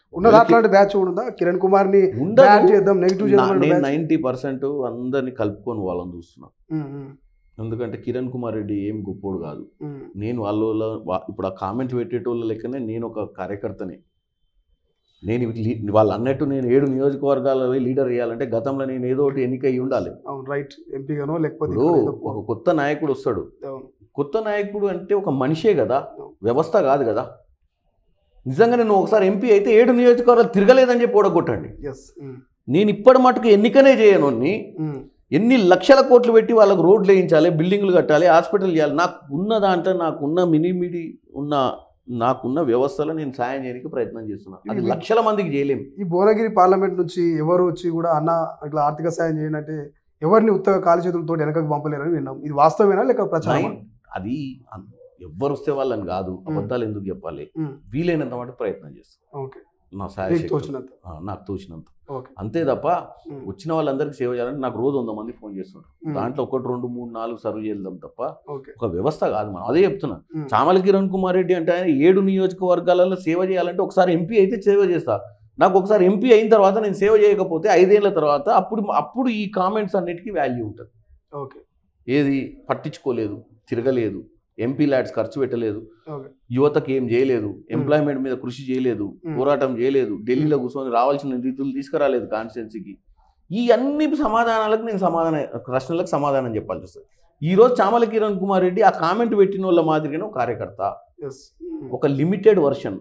[SPEAKER 1] ఉన్నదా అట్లాంటి బ్యాచ్ కూడా ఉందా కిరణ్ కుమార్ ని బ్యాన్
[SPEAKER 2] ఉండదు
[SPEAKER 1] చేద్దాం నెగిటివ్
[SPEAKER 2] నా-
[SPEAKER 1] చేద్దాం
[SPEAKER 2] నేను నైంటీ పర్సెంట్ అందరిని కలుపుకొని వాళ్ళని చూస్తున్నా ఎందుకంటే కిరణ్ కుమార్ రెడ్డి ఏం గొప్పోడు కాదు నేను వాళ్ళ వా- ఇప్పుడు ఆ కామెంట్ పెట్టేటోళ్ళ లెక్కనే నేను ఒక కార్యకర్తనే నేను ఇవి లీ- వాళ్ళు అన్నట్టు నేను ఏడు నియోజకవర్గాలలో లీడర్ చేయాలంటే గతంలో నేను ఏదో ఒకటి ఎన్నిక అయ్యి ఉండాలి
[SPEAKER 1] అవును రైట్ ఎంపీగానో లేకపోతే
[SPEAKER 2] ఇప్పుడు
[SPEAKER 1] ఇక్కడ ఏదో
[SPEAKER 2] ఒక
[SPEAKER 1] పో-
[SPEAKER 2] కొత్త నాయకుడు వస్తాడు
[SPEAKER 1] అవును.
[SPEAKER 2] కొత్త నాయకుడు అంటే ఒక మనిషే కదా వ్యవస్థ కాదు కదా నిజంగా నేను ఒకసారి ఎంపీ అయితే ఏడు నియోజకవర్గాలు తిరగలేదని చెప్పి ఓడగొట్టండి
[SPEAKER 1] Yes. ఉమ్.
[SPEAKER 2] నేను ఇప్పటి మటుకు ఎన్నికనే చేయను
[SPEAKER 1] ఉమ్.
[SPEAKER 2] ఎన్ని లక్షల కోట్లు పెట్టి వాళ్ళకు రోడ్లు వేయించాలి బిల్డింగ్లు కట్టాలి హాస్పిటల్ చేయాలి నాకు ఉన్న దాంట్లో నాకున్న మినిమిడి ఉన్న నాకున్న వ్యవస్థలో నేను సాయం చేయడానికి ప్రయత్నం చేస్తున్నాను అది
[SPEAKER 1] ఇది-
[SPEAKER 2] లక్షల మందికి చేయలేం
[SPEAKER 1] ఈ భువనగిరి పార్లమెంట్ నుంచి ఎవరు వచ్చి కూడా అన్న ఇట్లా ఆర్థిక సాయం చేయండి అంటే ఎవరిని ఉత్తగా కాలి చేతులతో వెనకకు పంపలేరని విన్నాం ఇది వాస్తవేనా లేక ప్రచారం
[SPEAKER 2] నై- అది అన్- ఎవ్వరు వస్తే వాళ్ళని కాదు అబద్ధాలు ఎందుకు చెప్పాలి
[SPEAKER 1] ఉమ్.
[SPEAKER 2] వీలైనంత మటు ప్రయత్నం చేస్తాను
[SPEAKER 1] ఓకే
[SPEAKER 2] నా
[SPEAKER 1] మీకు
[SPEAKER 2] సాయ
[SPEAKER 1] తోచినంత
[SPEAKER 2] నాకు తోచినంత
[SPEAKER 1] ఓకే
[SPEAKER 2] అంతే తప్ప
[SPEAKER 1] ఉమ్.
[SPEAKER 2] వచ్చిన వాళ్ళందరికీ సేవ చేయాలంటే నాకు రోజు వంద మంది ఫోన్ చేస్తుంటారు
[SPEAKER 1] ఉమ్.
[SPEAKER 2] దాంట్లో ఒకటి రెండు మూడు నాలుగు సర్వ్ చేద్దాం తప్ప
[SPEAKER 1] ఓకే
[SPEAKER 2] ఒక వ్యవస్థ కాదు మనం అదే చెప్తున్నా
[SPEAKER 1] ఉమ్.
[SPEAKER 2] చామల కిరణ్ కుమార్ రెడ్డి అంటే ఆయన ఏడు నియోజకవర్గాలలో సేవ చేయాలంటే ఒకసారి ఎంపీ అయితే సేవ చేస్తా నాకు ఒకసారి ఎంపీ అయిన తర్వాత నేను సేవ చేయకపోతే ఐదేళ్ల తర్వాత అప్పుడు అప్పుడు ఈ కామెంట్స్ అన్నిటికీ వాల్యూ ఉంటుంది
[SPEAKER 1] ఓకే
[SPEAKER 2] ఏది పట్టించుకోలేదు తిరగలేదు ఎంపీ ల్యాడ్స్ ఖర్చు పెట్టలేదు
[SPEAKER 1] ఓకే
[SPEAKER 2] యువతకి ఏం చేయలేదు ఎంప్లాయ్మెంట్ మీద కృషి చేయలేదు
[SPEAKER 1] Hmm.
[SPEAKER 2] పోరాటం చేయలేదు ఢిల్లీలో కూర్చొని రావాల్సిన రీతులు తీసుకురాలేదు కాన్స్టిట్యున్సీకి ఈ అన్ని సమాధానాలకు నేను సమాధానం ప్రశ్నలకు సమాధానం చెప్పాల్సి వస్తుంది ఈ రోజు చామల కిరణ్ కుమార్ రెడ్డి ఆ కామెంట్ పెట్టిన వాళ్ళ మాదిరిగానే ఒక కార్యకర్త
[SPEAKER 1] ఎస్
[SPEAKER 2] ఒక లిమిటెడ్ వర్షన్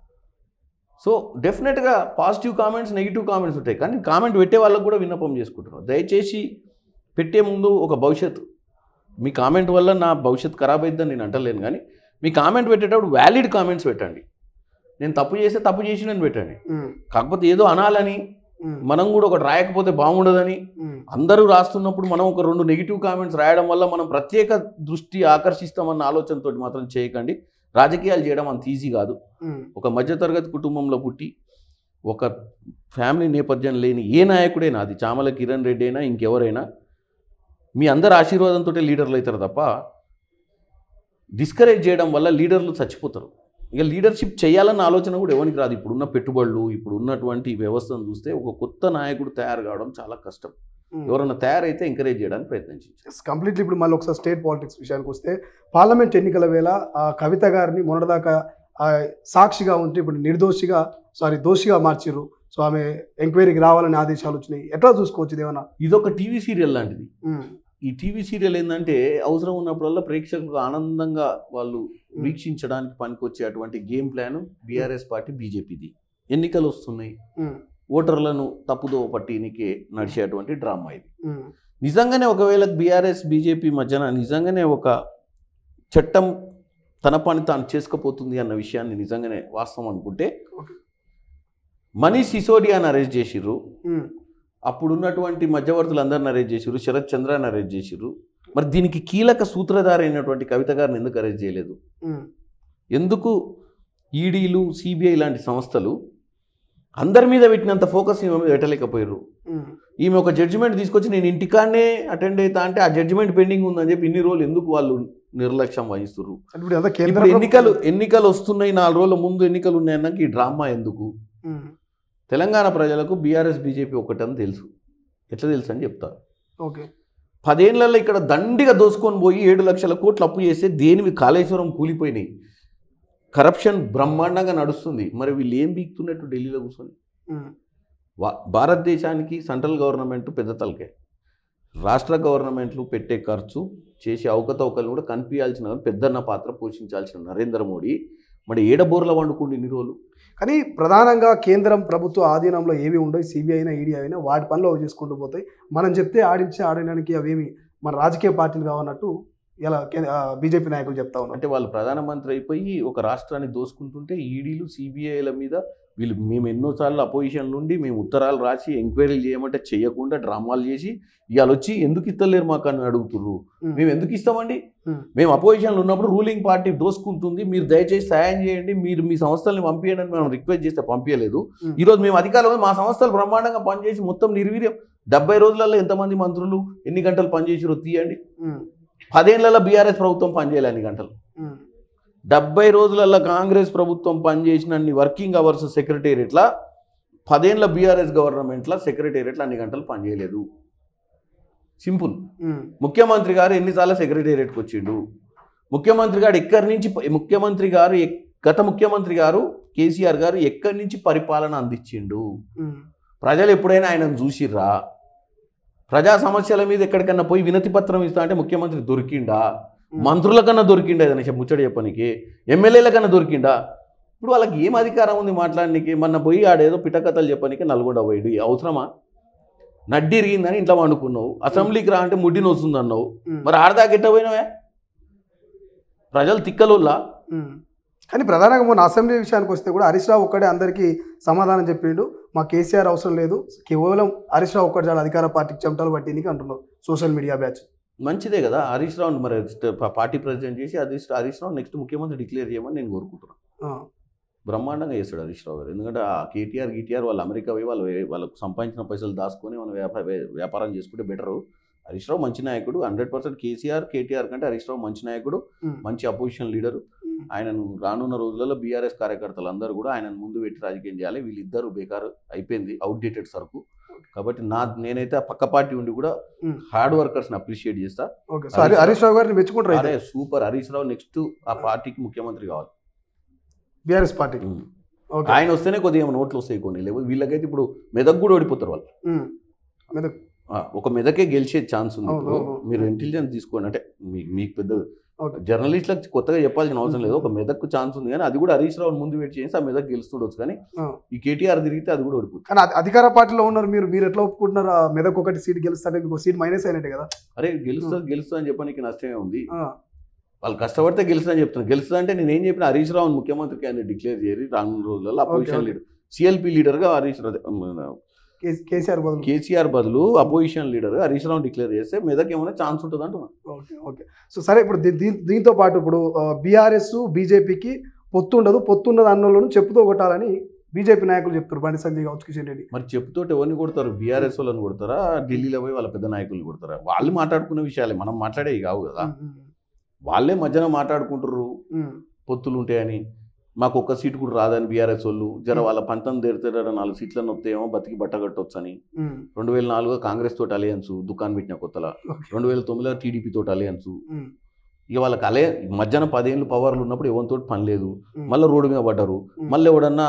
[SPEAKER 2] సో డెఫినెట్గా పాజిటివ్ కామెంట్స్ నెగిటివ్ కామెంట్స్ ఉంటాయి కానీ కామెంట్ పెట్టే వాళ్ళకు కూడా విన్నపం చేసుకుంటున్నాను దయచేసి పెట్టే ముందు ఒక భవిష్యత్తు మీ కామెంట్ వల్ల నా భవిష్యత్తు ఖరాబ్ అవుతుందని నేను అంటలేను కానీ మీ కామెంట్ పెట్టేటప్పుడు వ్యాలిడ్ కామెంట్స్ పెట్టండి నేను తప్పు చేస్తే తప్పు చేసినని పెట్టండి కాకపోతే ఏదో అనాలని మనం కూడా ఒకటి రాయకపోతే బాగుండదని అందరూ రాస్తున్నప్పుడు మనం ఒక రెండు నెగిటివ్ కామెంట్స్ రాయడం వల్ల మనం ప్రత్యేక దృష్టి ఆకర్షిస్తామన్న ఆలోచనతోటి మాత్రం చేయకండి రాజకీయాలు చేయడం అంత ఈజీ కాదు ఒక మధ్యతరగతి కుటుంబంలో పుట్టి ఒక ఫ్యామిలీ నేపథ్యం లేని ఏ నాయకుడైనా అది చామల కిరణ్ రెడ్డి అయినా ఇంకెవరైనా మీ అందరి ఆశీర్వాదంతో లీడర్లు అవుతారు తప్ప డిస్కరేజ్ చేయడం వల్ల లీడర్లు చచ్చిపోతారు ఇక లీడర్షిప్ చేయాలన్న ఆలోచన కూడా ఎవరికి రాదు ఇప్పుడున్న పెట్టుబడులు ఇప్పుడు ఉన్నటువంటి వ్యవస్థను చూస్తే ఒక కొత్త నాయకుడు తయారు కావడం చాలా కష్టం ఎవరైనా తయారైతే ఎంకరేజ్ చేయడానికి ప్రయత్నించారు
[SPEAKER 1] కంప్లీట్లీ ఇప్పుడు మళ్ళీ ఒకసారి స్టేట్ పాలిటిక్స్ విషయానికి వస్తే పార్లమెంట్ ఎన్నికల వేళ ఆ కవిత గారిని మొన్నటిదాకా ఆ సాక్షిగా ఉంటే ఇప్పుడు నిర్దోషిగా సారీ దోషిగా మార్చిర్రు సో ఆమె ఎంక్వైరీకి రావాలని ఆదేశాలు వచ్చినాయి ఎట్లా చూసుకోవచ్చు ఇది ఏమన్నా
[SPEAKER 2] ఇదొక టీవీ సీరియల్ లాంటిది
[SPEAKER 1] ఉమ్,
[SPEAKER 2] ఈ టీవీ సీరియల్ ఏంటంటే అవసరం ఉన్నప్పుడల్లా ప్రేక్షకులకు ఆనందంగా వాళ్ళు
[SPEAKER 1] ఉమ్,
[SPEAKER 2] వీక్షించడానికి పనికొచ్చే అటువంటి గేమ్ ప్లాన్ బీఆర్ఎస్ పార్టీ బీజేపీది ఎన్నికలు వస్తున్నాయి
[SPEAKER 1] ఉమ్,
[SPEAKER 2] ఓటర్లను తప్పుదోవ పట్టినికే నడిచేటువంటి డ్రామా ఇది
[SPEAKER 1] ఉమ్,
[SPEAKER 2] నిజంగానే ఒకవేళ బీఆర్ఎస్ బీజేపీ మధ్యన నిజంగానే ఒక చట్టం తన పని తాను చేసుకుపోతుంది అన్న విషయాన్ని నిజంగానే వాస్తవం అనుకుంటే
[SPEAKER 1] Okay.
[SPEAKER 2] మనీష్ సిసోడియాని అరెస్ట్ చేసిర్రు
[SPEAKER 1] ఉమ్,
[SPEAKER 2] అప్పుడు ఉన్నటువంటి మధ్యవర్తులు అందరిని అరెస్ట్ చేసిర్రు శరత్ చంద్రాన్ని అరెస్ట్ చేసిర్రు మరి దీనికి కీలక సూత్రధార అయినటువంటి కవిత గారిని ఎందుకు అరెస్ట్ చేయలేదు
[SPEAKER 1] ఉమ్,
[SPEAKER 2] ఎందుకు ఈడీలు సిబిఐ లాంటి సంస్థలు అందరి మీద పెట్టినంత ఫోకస్ ఈమె మీద పెట్టలేకపోయారు
[SPEAKER 1] ఉమ్,
[SPEAKER 2] ఈమె ఒక జడ్జిమెంట్ తీసుకొచ్చి నేను ఇంటికాడనే అటెండ్ అవుతా అంటే ఆ జడ్జిమెంట్ పెండింగ్ ఉందని చెప్పి ఇన్ని రోజులు ఎందుకు వాళ్ళు నిర్లక్ష్యం వహిస్తున్నారు
[SPEAKER 1] అంటే ఇప్పుడు అంతా కేంద్ర
[SPEAKER 2] ఇప్పుడు ఎన్నికలు ఎన్నికలు వస్తున్నాయి నాలుగు రోజుల ముందు ఎన్నికలు ఉన్నాయన్నాక ఈ డ్రామా ఎందుకు
[SPEAKER 1] ఉమ్,
[SPEAKER 2] తెలంగాణ ప్రజలకు బీఆర్ఎస్ బీజేపీ ఒకటని తెలుసు ఎట్లా తెలుసు అని చెప్తా
[SPEAKER 1] ఓకే
[SPEAKER 2] పదేళ్లలో ఇక్కడ దండిగా దోసుకొని పోయి ఏడు లక్షల కోట్లు అప్పు చేస్తే దేనివి కాళేశ్వరం కూలిపోయినాయి కరప్షన్ బ్రహ్మాండంగా నడుస్తుంది మరి వీళ్ళు ఏం బీక్తున్నట్టు ఢిల్లీలో కూర్చొని
[SPEAKER 1] ఉమ్,
[SPEAKER 2] వా- భారతదేశానికి సెంట్రల్ గవర్నమెంట్ పెద్ద తలకే రాష్ట్ర గవర్నమెంట్లు పెట్టే ఖర్చు చేసే అవకతవకలు కూడా కనిపించాల్సిన పెద్దన్న పాత్ర పోషించాల్సిన నరేంద్ర మోడీ మరి ఏడబోర్ల వండుకుండి ఇన్ని రోజులు
[SPEAKER 1] కానీ ప్రధానంగా కేంద్రం ప్రభుత్వ ఆధీనంలో ఏవి ఉండవు సిబిఐ అయినా ఈడీ అయినా వాటి పనిలో అవి చేసుకుంటూ పోతాయి మనం చెప్తే ఆడించి ఆడడానికి అవేమి మన రాజకీయ పార్టీలు కావన్నట్టు ఇలా బీజేపీ నాయకులు చెప్తా ఉన్నారు
[SPEAKER 2] అంటే వాళ్ళు ప్రధానమంత్రి అయిపోయి ఒక రాష్ట్రాన్ని దోసుకుంటుంటే ఈడీలు సిబిఐల మీద వీళ్ళు మేము ఎన్నోసార్లు అపోజిషన్ నుండి మేము ఉత్తరాలు రాసి ఎంక్వైరీలు చేయమంటే చేయకుండా డ్రామాలు చేసి ఇవాళ వచ్చి ఎందుకు ఇస్తలేరు మాకు అని అడుగుతుర్రు
[SPEAKER 1] ఉమ్,
[SPEAKER 2] మేము ఎందుకు ఇస్తామండి
[SPEAKER 1] ఉమ్,
[SPEAKER 2] మేము అపోజిషన్లో ఉన్నప్పుడు రూలింగ్ పార్టీ దోసుకుంటుంది మీరు దయచేసి సాయం చేయండి మీరు మీ సంస్థల్ని పంపించండి అని మనం రిక్వెస్ట్ చేస్తే పంపించలేదు
[SPEAKER 1] ఉమ్,
[SPEAKER 2] ఈరోజు మేము అధికారంలో మా సంస్థలు బ్రహ్మాండంగా పనిచేసి మొత్తం నిర్వీర్యం డెబ్బై రోజులలో ఎంతమంది మంత్రులు ఎన్ని గంటలు పనిచేసిరో తీయండి
[SPEAKER 1] ఉమ్,
[SPEAKER 2] పదేళ్లలో బీఆర్ఎస్ ప్రభుత్వం పనిచేయాలి అన్ని గంటలు
[SPEAKER 1] ఉమ్,
[SPEAKER 2] డెబ్బై రోజులలో కాంగ్రెస్ ప్రభుత్వం పనిచేసినన్ని వర్కింగ్ అవర్స్ సెక్రటేరియట్లా పదేళ్ల బీఆర్ఎస్ గవర్నమెంట్లో సెక్రటేరియట్లో అన్ని గంటలు పనిచేయలేదు సింపుల్
[SPEAKER 1] ఉమ్,
[SPEAKER 2] ముఖ్యమంత్రి గారు ఎన్నిసార్లు సెక్రటేరియట్కి వచ్చిండు ముఖ్యమంత్రి గారు ఎక్కడి నుంచి ముఖ్యమంత్రి గారు ఎక్- గత ముఖ్యమంత్రి గారు కేసీఆర్ గారు ఎక్కడి నుంచి పరిపాలన అందించిండు
[SPEAKER 1] ఉమ్,
[SPEAKER 2] ప్రజలు ఎప్పుడైనా ఆయనను చూసిర్రా ప్రజా సమస్యల మీద ఎక్కడికన్నా పోయి వినతి పత్రం ఇస్తా అంటే ముఖ్యమంత్రి దొరికిండా
[SPEAKER 1] ఉమ్.
[SPEAKER 2] మంత్రుల కన్నా దొరికిండా ఏదైనా చెప్ప- ముచ్చట చెప్పనికి ఎమ్మెల్యేల కన్నా దొరికిండా ఇప్పుడు వాళ్ళకి ఏం అధికారం ఉంది మాట్లాడడానికి మొన్న పోయి ఆడేదో పిటకథలు చెప్పడానికి నల్గొండ పోయిడు అవసరమా నడ్డి ఇరిగిందని ఇంట్లో వండుకున్నావు అసెంబ్లీకి రా అంటే ముడ్డి నొస్తుంది అన్నావు
[SPEAKER 1] ఉమ్,
[SPEAKER 2] మరి ఆడదాకా ఎట్ట పోయినవే ప్రజలు తిక్కలోల్లా
[SPEAKER 1] ఉమ్. కానీ ప్రధానంగా మొన్న అసెంబ్లీ విషయానికి వస్తే కూడా హరీష్ రావు ఒక్కడే అందరికీ సమాధానం చెప్పిండు మా కేసీఆర్ అవసరం లేదు కేవలం హరీష్ రావు ఒక్కటి చాలా అధికార పార్టీకి చెమటలు పట్టింది అంటున్నారు సోషల్ మీడియా బ్యాచ్
[SPEAKER 2] మంచిదే కదా హరీష్ రావు మరి ప- పార్టీ ప్రెసిడెంట్ చేసి హరీష్ హరీష్ రావు నెక్స్ట్ ముఖ్యమంత్రి డిక్లేర్ చేయమని నేను కోరుకుంటున్నాను
[SPEAKER 1] ఆ,
[SPEAKER 2] బ్రహ్మాండంగా చేస్తాడు హరీష్ రావు గారు ఎందుకంటే ఆ కేటీఆర్ గీటీఆర్ వాళ్ళు అమెరికా పోయి వాళ్ళు వే- వాళ్ళకు సంపాదించిన పైసలు దాచుకొని మనం వ్యాపార వే- వ్యాపారం చేసుకుంటే బెటరు హరీష్ రావు మంచి నాయకుడు హండ్రెడ్ పర్సెంట్ కేసీఆర్ కేటీఆర్ కంటే హరీష్ రావు మంచి నాయకుడు
[SPEAKER 1] ఉమ్,
[SPEAKER 2] మంచి అపోజిషన్ లీడరు
[SPEAKER 1] ఉమ్,
[SPEAKER 2] ఆయనను రానున్న రోజులలో బీఆర్ఎస్ కార్యకర్తలు అందరూ కూడా ఆయనను ముందు పెట్టి రాజకీయం చేయాలి వీళ్ళిద్దరు బేకారు అయిపోయింది అవుట్డేటెడ్ సరుకు కాబట్టి నా నేనైతే ఆ పక్క పార్టీ ఉండి కూడా
[SPEAKER 1] ఉమ్.
[SPEAKER 2] హార్డ్ వర్కర్స్ని అప్రిషియేట్ చేస్తా
[SPEAKER 1] ఓకే సో హరి- హరీష్ రావు గారిని మెచ్చుకుంటారు
[SPEAKER 2] అరే సూపర్ హరీష్ రావు నెక్స్ట్ ఆ పార్టీకి ముఖ్యమంత్రి కావాలి
[SPEAKER 1] బీఆర్ఎస్ పార్టీకి ఓకే
[SPEAKER 2] ఆయన వస్తేనే కొద్దిగా ఏమైనా నోట్లు వస్తాయి కొన్ని లేకపోతే వీళ్ళకైతే ఇప్పుడు మెదక్ కూడా ఓడిపోతారు వాళ్ళు
[SPEAKER 1] ఉమ్, మీద
[SPEAKER 2] ఆ, ఒక మెదకే గెలిచే ఛాన్స్ ఉంది
[SPEAKER 1] అవును,
[SPEAKER 2] ఇప్పుడు
[SPEAKER 1] అవును.
[SPEAKER 2] మీరు ఇంటెలిజెన్స్ తీసుకోండి అంటే మీకు మీకు పెద్ద
[SPEAKER 1] ఓకే.
[SPEAKER 2] జర్నలిస్ట్లకు కొత్తగా చెప్పాల్సిన అవసరం లేదు ఒక మెదక్కు ఛాన్స్ ఉంది కానీ అది కూడా హరీష్ రావు ముందు వెయిట్ చేసి ఆ మెదక్ గెలుస్తుండొచ్చు కానీ
[SPEAKER 1] ఆ.
[SPEAKER 2] ఈ కేటీఆర్ తిరిగితే అది కూడా ఓడిపోతుంది
[SPEAKER 1] కానీ అధి- అధికార పార్టీలో ఉన్నారు మీరు మీరు ఎట్లా ఒప్పుకుంటున్నారు ఆ మెదక్ ఒకటి సీట్ గెలుస్తాడే మీకు సీట్ మైనస్ అయినట్టే కదా
[SPEAKER 2] అరే గెలుస్తుంది గెలుస్తుంది అని చెప్పడానికి నష్టమే ఉంది
[SPEAKER 1] ఆ,
[SPEAKER 2] వాళ్ళు కష్టపడితే గెలుస్తుందని చెప్తున్నారు గెలుస్తుంది అంటే నేను ఏం చెప్పిన హరీష్ రావు ముఖ్యమంత్రి క్యాండిడేట్ డిక్లేర్ చేయరు రానున్న రోజులలో అపోజిషన్
[SPEAKER 1] ఓకే.
[SPEAKER 2] లీడర్ సిఎల్పి లీడర్గా హరీష్ రావు
[SPEAKER 1] కే- కేసీఆర్ బదులు
[SPEAKER 2] కేసీఆర్ బదులు opposition leader Harish Rao declare చేస్తే మెదక్ ఏమైనా ఛాన్స్ ఉంటుంది అంటున్నాను
[SPEAKER 1] ఓకే ఓకే సో సరే ఇప్పుడు దీ- దీ- దీంతో పాటు ఇప్పుడు బీఆర్ఎస్ బీజేపీకి పొత్తు ఉండదు పొత్తు ఉండదు అన్నోళ్ళను చెప్పుతూ కొట్టాలని బీజేపీ నాయకులు చెప్తారు బండి సంజయ్ కావచ్చు కిషన్ రెడ్డి
[SPEAKER 2] మరి చెప్తోటి ఎవరిని కొడతారు బీఆర్ఎస్ వాళ్ళని కొడతారా ఢిల్లీలో పోయి వాళ్ళ పెద్ద నాయకులు కొడతారా వాళ్ళు మాట్లాడుకునే విషయాలే మనం మాట్లాడేవి కావు కదా
[SPEAKER 1] ఉమ్,
[SPEAKER 2] వాళ్ళే మధ్యన మాట్లాడుకుంటారు
[SPEAKER 1] ఉమ్,
[SPEAKER 2] పొత్తులు ఉంటాయని మాకు ఒక్క సీటు కూడా రాదని బీఆర్ఎస్ వాళ్ళు జర వాళ్ళ పంతం తెరుతారా నాలుగు సీట్లను వస్తాయేమో బతికి బట్ట కట్టొచ్చని
[SPEAKER 1] ఉమ్,
[SPEAKER 2] రెండు వేల నాలుగు కాంగ్రెస్ తోటి అలయన్స్ దుకాన్ పెట్టిన కొత్తలా
[SPEAKER 1] ఓకే.
[SPEAKER 2] రెండు వేల తొమ్మిదిలో టీడీపీ తోటి అలయన్స్
[SPEAKER 1] ఉమ్,
[SPEAKER 2] ఇక వాళ్ళకి అలే మధ్యాహ్నం పదేళ్ళు పవర్లు ఉన్నప్పుడు ఎవరితో పని లేదు
[SPEAKER 1] ఉమ్,
[SPEAKER 2] మళ్ళీ రోడ్డు మీద పడ్డారు
[SPEAKER 1] ఉమ్.
[SPEAKER 2] మళ్ళీ ఎవడన్నా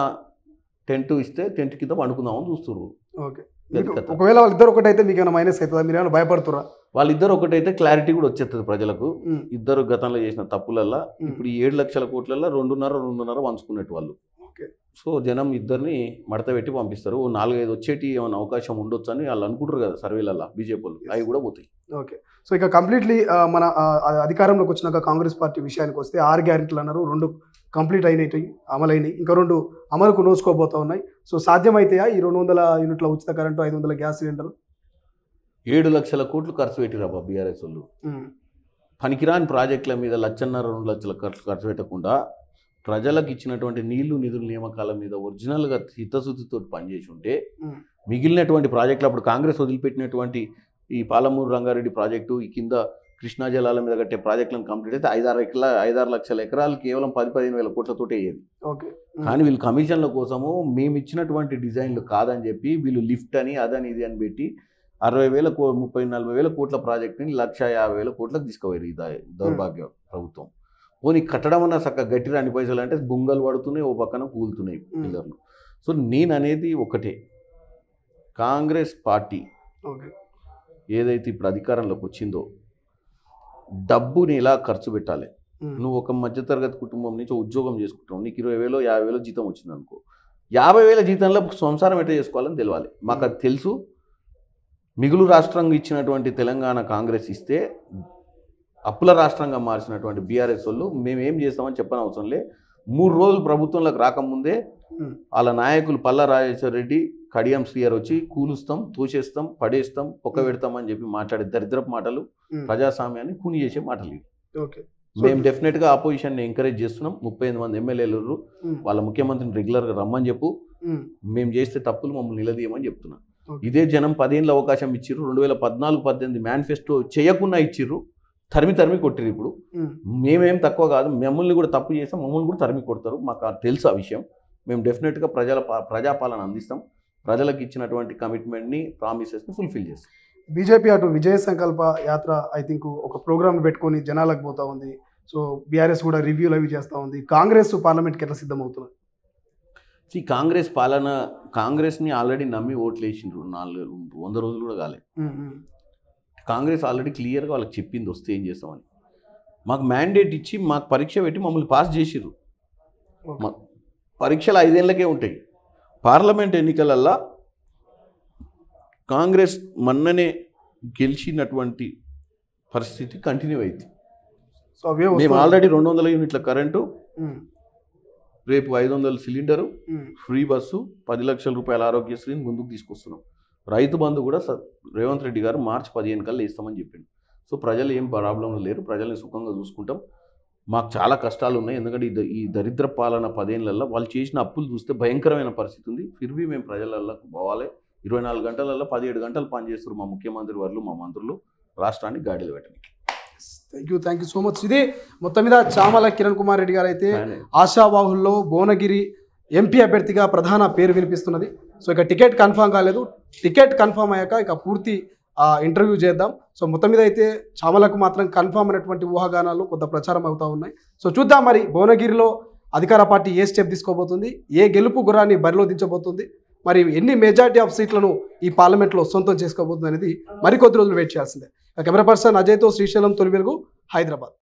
[SPEAKER 2] టెంట్ ఇస్తే టెంట్ కింద పండుకుందామని చూస్తున్నారు
[SPEAKER 1] ఓకే
[SPEAKER 2] గది
[SPEAKER 1] మీకు
[SPEAKER 2] కథ.
[SPEAKER 1] ఒకవేళ వాళ్ళిద్దరు ఒకటైతే మీకు ఏమైనా మైనస్ అవుతుందా మీరు ఏమైనా భయపడుతురా
[SPEAKER 2] వాళ్ళిద్దరు ఒకటైతే క్లారిటీ కూడా వచ్చేస్తుంది ప్రజలకు
[SPEAKER 1] ఉమ్,
[SPEAKER 2] ఇద్దరు గతంలో చేసిన తప్పులల్లా
[SPEAKER 1] ఉమ్.
[SPEAKER 2] ఇప్పుడు ఈ ఏడు లక్షల కోట్లల్లో రెండున్నర రెండున్నర పంచుకునేట్టు వాళ్ళు
[SPEAKER 1] ఓకే.
[SPEAKER 2] సో జనం ఇద్దరిని మడత పెట్టి పంపిస్తారు ఓ నాలుగైదు వచ్చేటి ఏమైనా అవకాశం ఉండొచ్చు అని వాళ్ళు అనుకుంటారు కదా సర్వేలల్లో బీజేపీ వాళ్ళు అవి కూడా పోతాయి
[SPEAKER 1] ఓకే సో ఇక కంప్లీట్లీ మన ఆ, ఆ, అధికారంలోకి వచ్చినాక కాంగ్రెస్ పార్టీ విషయానికి వస్తే ఆరు గ్యారెంటీలు అన్నారు రెండు కంప్లీట్ అయినవి అమలైనవి ఇంకా రెండు అమలుకు నోచుకోబోతా ఉన్నాయి సో సాధ్యమైతాయా ఈ రెండు వందల యూనిట్ల ఉచిత కరెంటు ఐదు వందల గ్యాస్ సిలిండర్
[SPEAKER 2] ఏడు లక్షల కోట్లు ఖర్చు పెట్టిరా బీఆర్ఎస్ వాళ్ళు పనికిరాని ప్రాజెక్టుల మీద లక్షన్నర రెండు లక్షల ఖర్చు ఖర్చు పెట్టకుండా ప్రజలకు ఇచ్చినటువంటి నీళ్లు నిధుల నియామకాల మీద ఒరిజినల్గా చిత్తశుద్ధితో పనిచేసి ఉంటే
[SPEAKER 1] మ్మ్.
[SPEAKER 2] మిగిలినటువంటి ప్రాజెక్టులు అప్పుడు కాంగ్రెస్ వదిలిపెట్టినటువంటి ఈ పాలమూరు రంగారెడ్డి ప్రాజెక్టు ఈ కింద కృష్ణా జలాల మీద కట్టే ప్రాజెక్టులను కంప్లీట్ అయితే ఐదారు ఎకరా ఐదారు లక్షల ఎకరాలు కేవలం పది పదిహేను వేల కోట్లతోటే అయ్యేది
[SPEAKER 1] ఓకే
[SPEAKER 2] కానీ వీళ్ళు కమిషన్ల కోసము మేము ఇచ్చినటువంటి డిజైన్లు కాదని చెప్పి వీళ్ళు లిఫ్ట్ అని అదని ఇది అని పెట్టి అరవై వేల కో ముప్పై నలభై వేల కోట్ల ప్రాజెక్ట్ని లక్ష యాభై వేల కోట్లకు తీసుకుపోయారు ఈ దా- దౌర్భాగ్య ప్రభుత్వం పోనీ కట్టడం అన్న చక్క గట్టి రాని పైసలు అంటే బొంగలు పడుతున్నాయి ఓ పక్కన కూలుతున్నాయి పిల్లర్లు సో నేను అనేది ఒకటే కాంగ్రెస్ పార్టీ
[SPEAKER 1] ఓకే
[SPEAKER 2] ఏదైతే ఇప్పుడు అధికారంలోకి వచ్చిందో డబ్బుని ఎలా ఖర్చు పెట్టాలి
[SPEAKER 1] మ్మ్.
[SPEAKER 2] నువ్వు ఒక మధ్యతరగతి కుటుంబం నుంచి ఒక ఉద్యోగం చేసుకుంటావు నీకు ఇరవై వేలో యాభై వేలో జీతం వచ్చింది అనుకో యాభై వేల జీతంలో సంసారం ఎట్లా చేసుకోవాలని తెలియాలి మాకు అది తెలుసు మిగులు రాష్ట్రంగా ఇచ్చినటువంటి తెలంగాణ కాంగ్రెస్ ఇస్తే అప్పుల రాష్ట్రంగా మార్చినటువంటి బీఆర్ఎస్ వాళ్ళు మేము ఏం చేస్తామని చెప్పని అవసరం లే మూడు రోజులు ప్రభుత్వంలోకి రాకముందే
[SPEAKER 1] మ్మ్.
[SPEAKER 2] వాళ్ళ నాయకులు పల్లా రాజేశ్వర రెడ్డి కడియం శ్రీయర్ వచ్చి కూలుస్తాం తోసేస్తాం పడేస్తాం పొక్క పెడతాం అని చెప్పి మాట్లాడే దరిద్రపు మాటలు
[SPEAKER 1] మ్మ్.
[SPEAKER 2] ప్రజాస్వామ్యాన్ని కూని చేసే మాటలు ఇవి.
[SPEAKER 1] ఓకే సో-
[SPEAKER 2] మేము డెఫినెట్గా ఆపోజిషన్ని ఎంకరేజ్ చేస్తున్నాం ముప్పై ఎనిమిది మంది ఎమ్మెల్యేలు
[SPEAKER 1] మ్మ్.
[SPEAKER 2] వాళ్ళ ముఖ్యమంత్రిని రెగ్యులర్గా రమ్మని చెప్పు
[SPEAKER 1] మ్మ్.
[SPEAKER 2] మేము చేస్తే తప్పులు మమ్మల్ని నిలదీయమని చెప్తున్నాం
[SPEAKER 1] ఓకే.
[SPEAKER 2] ఇదే జనం పదేళ్ళ అవకాశం ఇచ్చిర్రు రెండు వేల పద్నాలుగు పద్దెనిమిది మేనిఫెస్టో చేయకుండా ఇచ్చిర్రు తరిమి తరిమి కొట్టిరు ఇప్పుడు
[SPEAKER 1] ఉమ్,
[SPEAKER 2] మేమేం తక్కువ కాదు మమ్మల్ని కూడా తప్పు చేస్తాం మమ్మల్ని కూడా తరిమి కొడతారు మాకు ఆ తెలుసు ఆ విషయం మేము డెఫినెట్గా ప్రజల పా- ప్రజాపాలన అందిస్తాం ప్రజలకు ఇచ్చినటువంటి కమిట్మెంట్ని ప్రామిసెస్ని ఫుల్ఫిల్ చేస్తాం
[SPEAKER 1] బీజేపీ అటు విజయ సంకల్ప యాత్ర ఐ థింక్ ఒక ప్రోగ్రామ్ పెట్టుకొని జనాలకు పోతా ఉంది సో బీఆర్ఎస్ కూడా రివ్యూలు అవి చేస్తూ ఉంది కాంగ్రెస్ పార్లమెంట్కి ఎట్లా సిద్ధమవుతున్నారు
[SPEAKER 2] ఈ కాంగ్రెస్ పాలన కాంగ్రెస్ని ఆల్రెడీ నమ్మి ఓట్లు వేసిండ్రు నాలుగు వంద రోజులు కూడా కాలేదు
[SPEAKER 1] ఉమ్, ఉమ్,
[SPEAKER 2] కాంగ్రెస్ ఆల్రెడీ క్లియర్గా వాళ్ళకి చెప్పింది వస్తే ఏం చేస్తామని మాకు మ్యాండేట్ ఇచ్చి మాకు పరీక్ష పెట్టి మమ్మల్ని పాస్ చేసిర్రు
[SPEAKER 1] ఓకే.
[SPEAKER 2] మ- పరీక్షలు ఐదేళ్లకే ఉంటాయి పార్లమెంట్ ఎన్నికలల్లా కాంగ్రెస్ మొన్ననే గెలిచినటువంటి పరిస్థితి కంటిన్యూ అయింది
[SPEAKER 1] సో అవే
[SPEAKER 2] మేము
[SPEAKER 1] వస్తున్నాయి.
[SPEAKER 2] ఆల్రెడీ రెండు వందల యూనిట్ల కరెంటు
[SPEAKER 1] ఉమ్,
[SPEAKER 2] రేపు ఐదు వందల సిలిండరు
[SPEAKER 1] ఉమ్,
[SPEAKER 2] ఫ్రీ బస్సు పది లక్షల రూపాయల ఆరోగ్యశ్రీని ముందుకు తీసుకొస్తున్నాం రైతు బంధు కూడా స- రేవంత్ రెడ్డి గారు మార్చి పదిహేను కల్లా ఇస్తామని చెప్పిండు సో ప్రజలు ఏం ప్రాబ్లం లేరు ప్రజల్ని సుఖంగా చూసుకుంటాం మాకు చాలా కష్టాలు ఉన్నాయి ఎందుకంటే ఈ ద- ఈ దరిద్ర పాలన పదేళ్ళల్లో వాళ్ళు చేసిన అప్పులు చూస్తే భయంకరమైన పరిస్థితి ఉంది ఫిర్బీ మేము ప్రజలల్లో పోవాలి ఇరవై నాలుగు గంటలలో పదిహేడు గంటలు పనిచేస్తారు మా ముఖ్యమంత్రి వారు మా మంత్రులు రాష్ట్రాన్ని గాడిలో పెట్టడానికి
[SPEAKER 1] thank you thank you so much ఇది మొత్తం మీద చామల కిరణ్ కుమార్ రెడ్డి గారు అయితే ఆశావాహుల్లో భువనగిరి ఎంపీ అభ్యర్థిగా ప్రధాన పేరు వినిపిస్తున్నది సో ఇక టికెట్ కన్ఫామ్ కాలేదు టికెట్ కన్ఫామ్ అయ్యాక ఇక పూర్తి ఆ, ఇంటర్వ్యూ చేద్దాం సో మొత్తం మీద అయితే చామలకు మాత్రం కన్ఫామ్ అయినటువంటి ఊహాగానాలు కొంత ప్రచారం అవుతా ఉన్నాయి సో చూద్దాం మరి భువనగిరిలో అధికార పార్టీ ఏ స్టెప్ తీసుకోబోతుంది ఏ గెలుపు గురాన్ని బరిలో దించబోతుంది మరి ఎన్ని మెజారిటీ ఆఫ్ సీట్లను ఈ పార్లమెంట్లో సొంతం చేసుకోబోతుంది అనేది మరికొద్ది రోజులు వెయిట్ చేయాల్సిందే కెమెరా పర్సన్ అజయ్తో శ్రీశైలం తొలి వెలుగు హైదరాబాద్